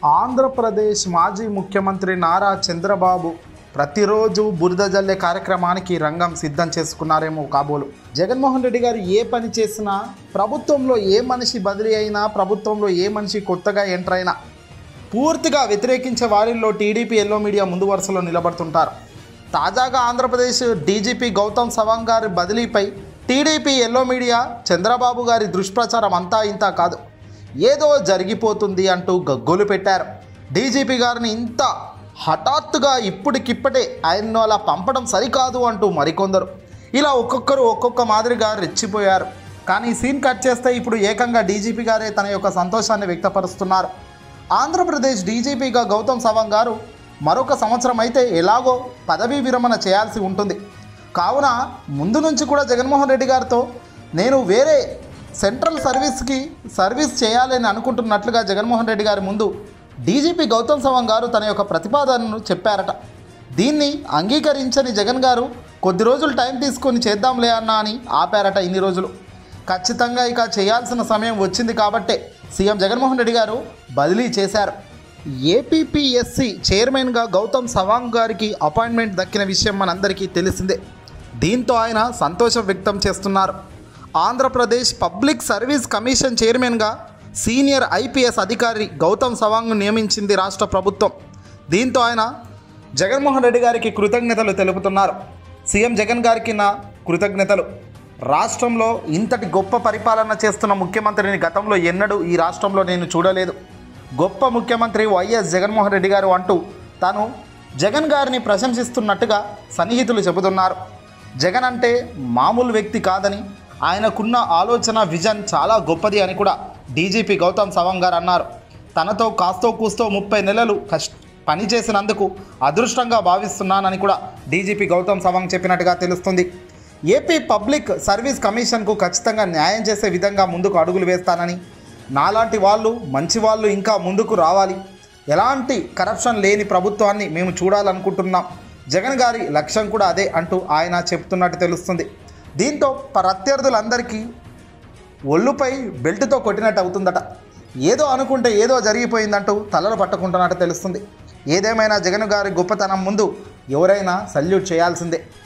ఆంధ్రప్రదేశ్ మాజీ ముఖ్యమంత్రి నారా చంద్రబాబు ప్రతిరోజు బురద జల్లే కార్యక్రమానికి రంగం సిద్ధం చేసుకున్నారేమో కాబోలు జగన్మోహన్ రెడ్డి గారు ఏ పని చేసినా ప్రభుత్వంలో ఏ మనిషి బదిలీ అయినా ప్రభుత్వంలో ఏ మనిషి కొత్తగా ఎంటర్ అయినా పూర్తిగా వ్యతిరేకించే వారిల్లో టీడీపీ ఎల్లో మీడియా ముందు వరుసలో నిలబడుతుంటారు తాజాగా ఆంధ్రప్రదేశ్ డీజీపీ గౌతమ్ సవాంగ్ గారి బదిలీపై టీడీపీ ఎల్లో మీడియా చంద్రబాబు గారి దుష్ప్రచారం అంతా ఇంత కాదు ఏదో జరిగిపోతుంది అంటూ గగ్గోలు పెట్టారు డీజీపీ గారిని ఇంత హఠాత్తుగా ఇప్పటికిప్పటే ఆయన్ను అలా పంపడం సరికాదు అంటూ మరికొందరు ఇలా ఒక్కొక్కరు ఒక్కొక్క మాదిరిగా రెచ్చిపోయారు కానీ సీన్ కట్ చేస్తే ఇప్పుడు ఏకంగా డీజీపీ గారే తన యొక్క సంతోషాన్ని వ్యక్తపరుస్తున్నారు ఆంధ్రప్రదేశ్ డీజీపీగా గౌతమ్ సవాంగ్ గారు మరొక సంవత్సరం అయితే ఎలాగో పదవీ విరమణ చేయాల్సి ఉంటుంది కావున ముందు నుంచి కూడా జగన్మోహన్ రెడ్డి గారితో నేను వేరే సెంట్రల్ సర్వీస్కి సర్వీస్ చేయాలని అనుకుంటున్నట్లుగా జగన్మోహన్ రెడ్డి గారి ముందు డీజీపీ గౌతమ్ సవాంగ్ గారు తన యొక్క ప్రతిపాదనను చెప్పారట దీన్ని అంగీకరించని జగన్ గారు కొద్ది రోజులు టైం తీసుకొని చేద్దాంలే అన్నా అని ఆపారట ఇన్ని రోజులు ఖచ్చితంగా ఇక చేయాల్సిన సమయం వచ్చింది కాబట్టే సీఎం జగన్మోహన్ రెడ్డి గారు బదిలీ చేశారు ఏపీపీఎస్సి చైర్మన్గా గౌతమ్ సవాంగ్ గారికి అపాయింట్మెంట్ దక్కిన విషయం మనందరికీ తెలిసిందే దీంతో ఆయన సంతోషం వ్యక్తం చేస్తున్నారు ఆంధ్రప్రదేశ్ పబ్లిక్ సర్వీస్ కమిషన్ చైర్మన్గా సీనియర్ ఐపీఎస్ అధికారి గౌతమ్ సవాంగ్ నియమించింది రాష్ట్ర ప్రభుత్వం దీంతో ఆయన జగన్మోహన్ రెడ్డి గారికి కృతజ్ఞతలు తెలుపుతున్నారు సీఎం జగన్ గారికి నా కృతజ్ఞతలు రాష్ట్రంలో ఇంతటి గొప్ప పరిపాలన చేస్తున్న ముఖ్యమంత్రిని గతంలో ఎన్నడూ ఈ రాష్ట్రంలో నేను చూడలేదు గొప్ప ముఖ్యమంత్రి వైఎస్ జగన్మోహన్ రెడ్డి గారు అంటూ తాను జగన్ గారిని ప్రశంసిస్తున్నట్టుగా సన్నిహితులు చెబుతున్నారు జగన్ అంటే మామూలు వ్యక్తి కాదని ఆయనకున్న ఆలోచన విజన్ చాలా గొప్పది అని కూడా డీజీపీ గౌతమ్ సవాంగ్ గారు అన్నారు తనతో కాస్తో కూస్తో ముప్పై నెలలు కష్ట పని చేసినందుకు అదృష్టంగా భావిస్తున్నానని కూడా డీజీపీ గౌతమ్ సవాంగ్ చెప్పినట్టుగా తెలుస్తుంది ఏపీ పబ్లిక్ సర్వీస్ కమిషన్కు ఖచ్చితంగా న్యాయం చేసే విధంగా ముందుకు అడుగులు వేస్తానని నాలాంటి వాళ్ళు మంచి వాళ్ళు ఇంకా ముందుకు రావాలి ఎలాంటి కరప్షన్ లేని ప్రభుత్వాన్ని మేము చూడాలనుకుంటున్నాం జగన్ గారి లక్ష్యం కూడా అదే అంటూ ఆయన చెప్తున్నట్టు తెలుస్తుంది దీంతో ప్రత్యర్థులందరికీ ఒళ్ళుపై బెల్ట్తో కొట్టినట్టు అవుతుందట ఏదో అనుకుంటే ఏదో జరిగిపోయిందంటూ తలలు పట్టుకుంటున్నట్టు తెలుస్తుంది ఏదేమైనా జగన్ గారి గొప్పతనం ముందు ఎవరైనా సల్యూట్ చేయాల్సిందే